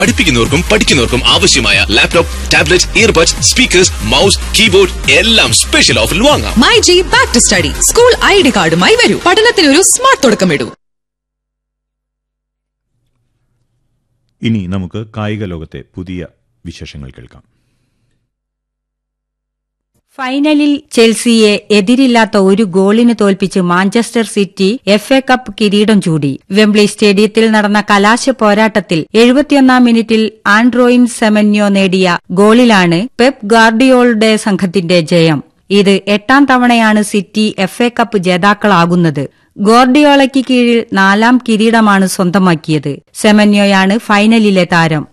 പഠിപ്പിക്കുന്നവർക്കും പഠിക്കുന്നവർക്കും ആവശ്യമായ laptop tablet earbuds speakers mouse keyboard എല്ലാം സ്പെഷ്യൽ ഓഫറിൽ വാങ്ങാം my G back to study school I D കാർഡുമായി വരൂ പഠനത്തിനൊരു സ്മാർട്ട് തുടക്കമിടൂ ഇനി നമുക്ക് കായിക ലോകത്തെ പുതിയ വിശേഷങ്ങൾ കേൾക്കാം ഫൈനലിൽ ചെൽസിയെ എതിരില്ലാത്ത ഒരു ഗോളിന് തോൽപ്പിച്ച് Manchester City F A cup കിരീടം ചൂടി വെംബ്ലി സ്റ്റേഡിയത്തിൽ നടന്ന കലാശ പോരാട്ടത്തിൽ എഴുപത്തിയൊന്നാം മിനിറ്റിൽ ആൻഡ്രോയിൻ സെമന്യോ നേടിയ ഗോളിലാണ് പെപ് ഗാർഡിയോളുടെ സംഘത്തിന്റെ ജയം ഇത് എട്ടാം തവണയാണ് സിറ്റി എഫ് എ കപ്പ് ജേതാക്കളാകുന്നത് ഗോർഡിയോളയ്ക്ക് കീഴിൽ നാലാം കിരീടമാണ് സ്വന്തമാക്കിയത് സെമന്യോയാണ് ഫൈനലിലെ താരം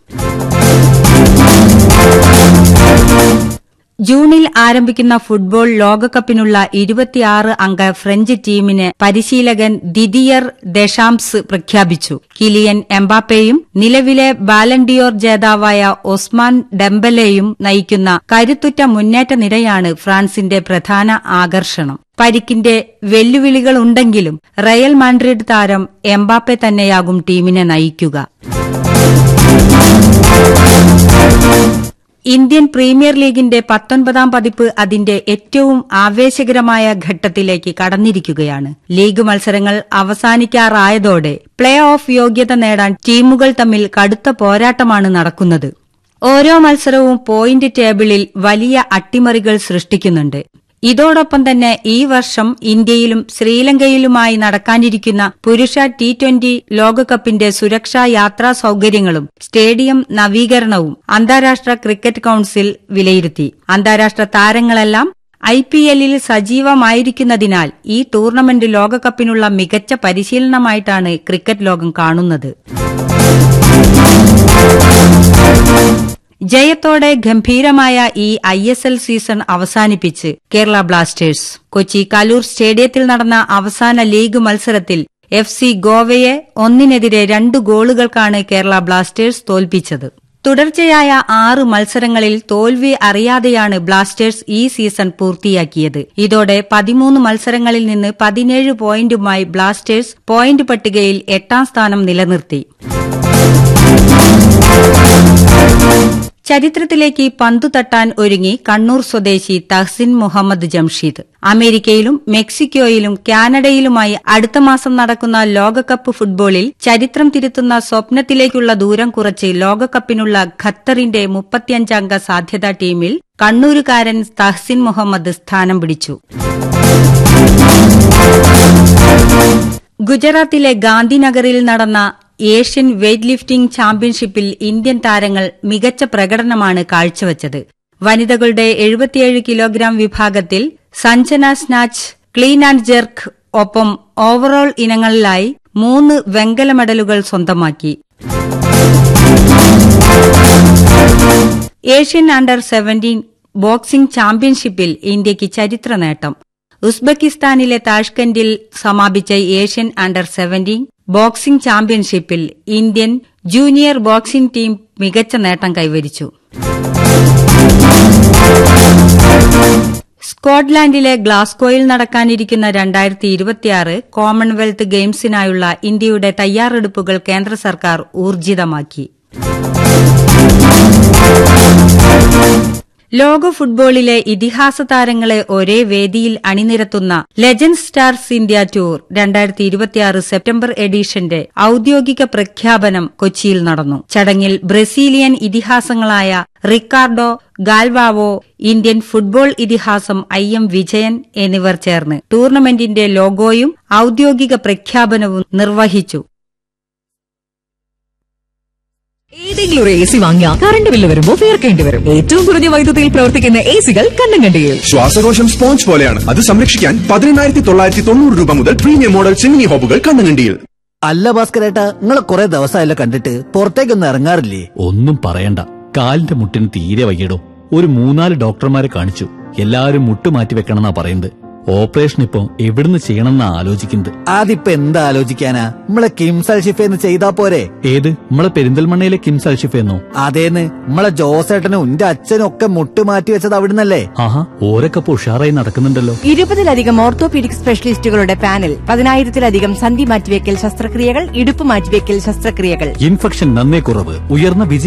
ജൂണിൽ ആരംഭിക്കുന്ന ഫുട്ബോൾ ലോകകപ്പിനുള്ള ഇരുപത്തിയാറ് അംഗ ഫ്രഞ്ച് ടീമിന് പരിശീലകൻ ദിദിയർ ദഷാംസ് പ്രഖ്യാപിച്ചു കിലിയൻ എംബാപ്പയും നിലവിലെ ബാലൻഡിയോർ ജേതാവായ ഒസ്മാൻ ഡെംബലെയും നയിക്കുന്ന കരുത്തുറ്റ മുന്നേറ്റ നിരയാണ് ഫ്രാൻസിന്റെ പ്രധാന ആകർഷണം പരിക്കിന്റെ വെല്ലുവിളികളുണ്ടെങ്കിലും റയൽ മാഡ്രിഡ് താരം എംബാപ്പെ തന്നെയാകും ടീമിനെ നയിക്കുക ഇന്ത്യൻ പ്രീമിയർ ലീഗിന്റെ പത്തൊൻപതാം പതിപ്പ് അതിന്റെ ഏറ്റവും ആവേശകരമായ ഘട്ടത്തിലേക്ക് കടന്നിരിക്കുകയാണ് ലീഗ് മത്സരങ്ങൾ അവസാനിക്കാറായതോടെ പ്ലേ ഓഫ് യോഗ്യത നേടാൻ ടീമുകൾ തമ്മിൽ കടുത്ത പോരാട്ടമാണ് നടക്കുന്നത് ഓരോ മത്സരവും പോയിന്റ് ടേബിളിൽ വലിയ അട്ടിമറികൾ സൃഷ്ടിക്കുന്നുണ്ട് ഇതോടൊപ്പം തന്നെ ഈ വർഷം ഇന്ത്യയിലും ശ്രീലങ്കയിലുമായി നടക്കാനിരിക്കുന്ന പുരുഷ ടി ട്വന്റി ലോകകപ്പിന്റെ സുരക്ഷാ യാത്രാ സൌകര്യങ്ങളും സ്റ്റേഡിയം നവീകരണവും അന്താരാഷ്ട്ര ക്രിക്കറ്റ് കൌൺസിൽ വിലയിരുത്തി അന്താരാഷ്ട്ര താരങ്ങളെല്ലാം ഐ പി എല്ലിൽ സജീവമായിരിക്കുന്നതിനാൽ ഈ ടൂർണമെന്റ് ലോകകപ്പിനുള്ള മികച്ച പരിശീലനമായിട്ടാണ് ക്രിക്കറ്റ് ലോകം കാണുന്നത് ജയത്തോടെ ഗംഭീരമായ ഈ ഐ എസ് എൽ സീസൺ അവസാനിപ്പിച്ച് കേരള ബ്ലാസ്റ്റേഴ്സ് കൊച്ചി കലൂർ സ്റ്റേഡിയത്തിൽ നടന്ന അവസാന ലീഗ് മത്സരത്തിൽ എഫ് സി ഗോവയെ ഒന്നിനെതിരെ രണ്ട് ഗോളുകൾക്കാണ് കേരള ബ്ലാസ്റ്റേഴ്സ് തോൽപ്പിച്ചത് തുടർച്ചയായ ആറ് മത്സരങ്ങളിൽ തോൽവി അറിയാതെയാണ് ബ്ലാസ്റ്റേഴ്സ് ഈ സീസൺ പൂർത്തിയാക്കിയത് ഇതോടെ പതിമൂന്ന് മത്സരങ്ങളിൽ നിന്ന് പതിനേഴ് പോയിന്റുമായി ബ്ലാസ്റ്റേഴ്സ് പോയിന്റ് പട്ടികയിൽ എട്ടാം സ്ഥാനം നിലനിർത്തി ചരിത്രത്തിലേക്ക് പന്തു തട്ടാൻ ഒരുങ്ങി കണ്ണൂർ സ്വദേശി തഹസിൻ മുഹമ്മദ് ജംഷീദ് അമേരിക്കയിലും മെക്സിക്കോയിലും കാനഡയിലുമായി അടുത്ത മാസം നടക്കുന്ന ലോകകപ്പ് ഫുട്ബോളിൽ ചരിത്രം തിരുത്തുന്ന സ്വപ്നത്തിലേക്കുള്ള ദൂരം കുറച്ച് ലോകകപ്പിനുള്ള ഖത്തറിന്റെ മുപ്പത്തിയഞ്ചംഗ സാധ്യതാ ടീമിൽ കണ്ണൂരുകാരൻ തഹസിൻ മുഹമ്മദ് സ്ഥാനം പിടിച്ചു ഗുജറാത്തിലെ ഗാന്ധിനഗറിൽ നടന്ന ഏഷ്യൻ വെയ്റ്റ് ലിഫ്റ്റിംഗ് ചാമ്പ്യൻഷിപ്പിൽ ഇന്ത്യൻ താരങ്ങൾ മികച്ച പ്രകടനമാണ് കാഴ്ചവച്ചത് വനിതകളുടെ എഴുപത്തിയേഴ് കിലോഗ്രാം വിഭാഗത്തിൽ Sanjana snatch clean and jerk ഒപ്പം ഓവറോൾ ഇനങ്ങളിലായി മൂന്ന് വെങ്കല മെഡലുകൾ സ്വന്തമാക്കി ഏഷ്യൻ അണ്ടർ സെവന്റീൻ ബോക്സിംഗ് ചാമ്പ്യൻഷിപ്പിൽ ഇന്ത്യയ്ക്ക് ചരിത്ര നേട്ടം ഉസ്ബെക്കിസ്ഥാനിലെ താഷ്കന്റിൽ സമാപിച്ച ഏഷ്യൻ അണ്ടർ സെവന്റീൻ ബോക്സിംഗ് ചാമ്പ്യൻഷിപ്പിൽ ഇന്ത്യൻ ജൂനിയർ ബോക്സിംഗ് ടീം മികച്ച നേട്ടം കൈവരിച്ചു സ്കോട്ട്ലാൻഡിലെ ഗ്ലാസ്ഗോയിൽ നടക്കാനിരിക്കുന്ന രണ്ടായിരത്തി ഇരുപത്തിയാറ് കോമൺവെൽത്ത് ഗെയിംസിനായുള്ള ഇന്ത്യയുടെ തയ്യാറെടുപ്പുകൾ കേന്ദ്ര സർക്കാർ ഊർജിതമാക്കി ലോക ഫുട്ബോളിലെ ഇതിഹാസ താരങ്ങളെ ഒരേ വേദിയിൽ അണിനിരത്തുന്ന ലെജൻഡ് സ്റ്റാർസ് ഇന്ത്യ ടൂർ രണ്ടായിരത്തി ഇരുപത്തിയാറ് സെപ്റ്റംബർ എഡിഷന്റെ ഔദ്യോഗിക പ്രഖ്യാപനം കൊച്ചിയിൽ നടന്നു ചടങ്ങിൽ ബ്രസീലിയൻ ഇതിഹാസങ്ങളായ റിക്കാർഡോ ഗാൽവാവോ ഇന്ത്യൻ ഫുട്ബോൾ ഇതിഹാസം ഐ എം വിജയൻ എന്നിവർ ചേർന്ന് ടൂർണമെന്റിന്റെ ലോഗോയും ഔദ്യോഗിക പ്രഖ്യാപനവും നിർവഹിച്ചു ഏതെങ്കിലും ഒരു എ സി വാങ്ങിയാൽ കറണ്ട് ബില്ല് വരുമ്പോൾ തീർക്കേണ്ടി വരും ഏറ്റവും കുറഞ്ഞ വൈദ്യുതിയിൽ പ്രവർത്തിക്കുന്ന എ സികൾ കണ്ണങ്കണ്ടിയിൽ ശ്വാസകോശം സ്പോഞ്ച് പോലെയാണ് അത് സംരക്ഷിക്കാൻ പതിനെണ്ണായിരത്തി തൊള്ളായിരത്തി തൊണ്ണൂറ് രൂപ മുതൽ പ്രീമിയം മോഡൽ ചിമ്മിനി ഹോബുകൾ കണ്ണങ്കണ്ടിയിൽ അല്ല ഭാസ്കരേട്ടാ നിങ്ങളെ കുറെ ദിവസമായല്ലോ കണ്ടിട്ട് പുറത്തേക്കൊന്നും ഇറങ്ങാറില്ലേ ഒന്നും പറയണ്ട കാലിന്റെ മുട്ടിന് തീരെ വയ്യടോ ഒരു മൂന്നാല് ഡോക്ടർമാരെ കാണിച്ചു എല്ലാവരും മുട്ട് മാറ്റി വെക്കണമെന്നാ പറയുന്നത് ഓപ്പറേഷൻ ഇപ്പൊ എവിടുന്ന് ചെയ്യണമെന്നാ ആലോചിക്കുന്നത് അതിപ്പോ എന്താ ആലോചിക്കാനാ നമ്മളെ കിംസൽ ഷിഫേന്ന് ചെയ്താ പോരെ ഏത് നമ്മളെ പെരിന്തൽമണ്ണയിലെ കിംസ് അൽഷിഫെന്നോ അതേന്ന് നമ്മളെ ജോസേട്ടനും എന്റെ അച്ഛനും ഒക്കെ മുട്ട് മാറ്റി വെച്ചത് അവിടുന്നല്ലേ ആഹാ ഓരൊക്കെ ഇപ്പൊ ഉഷാറായി നടക്കുന്നുണ്ടല്ലോ ഇരുപതിലധികം ഓർത്തോപീഡിക് സ്പെഷ്യലിസ്റ്റുകളുടെ പാനൽ പതിനായിരത്തിലധികം സന്ധി മാറ്റിവെക്കൽ ശസ്ത്രക്രിയകൾ ഇടുപ്പ് മാറ്റിവെക്കൽ ശസ്ത്രക്രിയകൾ ഇൻഫെക്ഷൻ നന്നേ കുറവ് ഉയർന്ന വിജയ